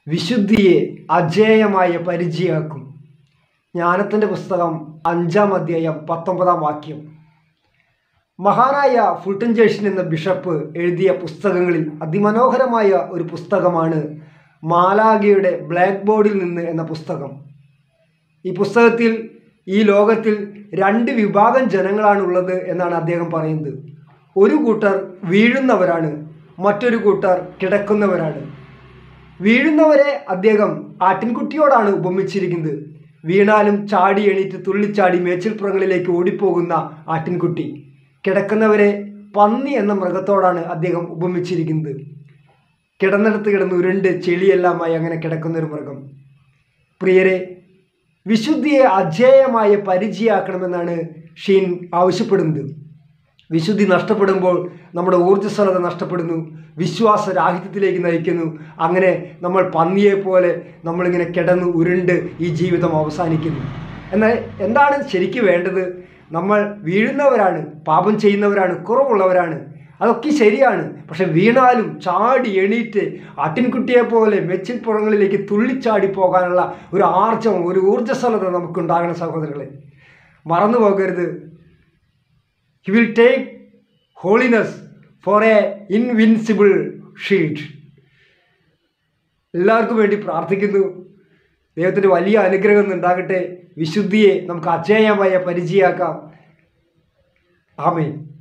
വിശുദ്ധിയെ അജേയമായ പരിചയമാക്കും ജ്ഞാനത്തിൻ്റെ പുസ്തകം അഞ്ചാം അധ്യായം പത്തൊമ്പതാം വാക്യം മഹാനായ ഫുൾട്ടൻ ജേഷൻ എന്ന ബിഷപ്പ് എഴുതിയ പുസ്തകങ്ങളിൽ അതിമനോഹരമായ ഒരു പുസ്തകമാണ് മാലാഗയുടെ ബ്ലാക്ക് ബോർഡിൽ നിന്ന് എന്ന പുസ്തകം ഈ പുസ്തകത്തിൽ ഈ ലോകത്തിൽ രണ്ട് വിഭാഗം ജനങ്ങളാണുള്ളത് എന്നാണ് അദ്ദേഹം പറയുന്നത് ഒരു കൂട്ടർ വീഴുന്നവരാണ് മറ്റൊരു കൂട്ടർ കിടക്കുന്നവരാണ് വീഴുന്നവരെ അദ്ദേഹം ആട്ടിൻകുട്ടിയോടാണ് ഉപമിച്ചിരിക്കുന്നത് വീണാലും ചാടി എണീറ്റ് തുള്ളിച്ചാടി മേച്ചിൽപ്പുറങ്ങളിലേക്ക് ഓടിപ്പോകുന്ന ആട്ടിൻകുട്ടി കിടക്കുന്നവരെ പന്നി എന്ന മൃഗത്തോടാണ് അദ്ദേഹം ഉപമിച്ചിരിക്കുന്നത് കിടന്നിടത്ത് കിടന്ന് ഉരുണ്ട് ചെളിയെല്ലാമായി അങ്ങനെ കിടക്കുന്ന ഒരു മൃഗം പ്രിയരെ വിശുദ്ധിയെ അജേയമായ പരിചയമാക്കണമെന്നാണ് ഷീൻ ആവശ്യപ്പെടുന്നത് വിശുദ്ധി നഷ്ടപ്പെടുമ്പോൾ നമ്മുടെ ഊർജ്ജസ്വലത നഷ്ടപ്പെടുന്നു വിശ്വാസരാഹിത്യത്തിലേക്ക് നയിക്കുന്നു അങ്ങനെ നമ്മൾ പന്നിയെ പോലെ നമ്മളിങ്ങനെ കിടന്ന് ഉരുണ്ട് ഈ ജീവിതം അവസാനിക്കുന്നു എന്നാൽ എന്താണ് ശരിക്കും വേണ്ടത് നമ്മൾ വീഴുന്നവരാണ് പാപം ചെയ്യുന്നവരാണ് കുറവുള്ളവരാണ് അതൊക്കെ ശരിയാണ് പക്ഷെ വീണാലും ചാടി എണീറ്റ് ആട്ടിൻകുട്ടിയെ പോലെ മെച്ചിൽപ്പുറങ്ങളിലേക്ക് തുള്ളിച്ചാടി പോകാനുള്ള ഒരു ആർജവം ഒരു ഊർജ്ജസ്വലത നമുക്കുണ്ടാകണം സഹോദരങ്ങളെ മറന്നു പോകരുത് he will take holiness for a invincible shield എല്ലാവർക്കും വേണ്ടി പ്രാർത്ഥിക്കുന്നു ദൈവത്തിൻ്റെ വലിയ അനുഗ്രഹം ഉണ്ടാകട്ടെ വിശുദ്ധിയെ നമുക്ക് അജേയമായ പരിചയമാക്കാം ആമേൻ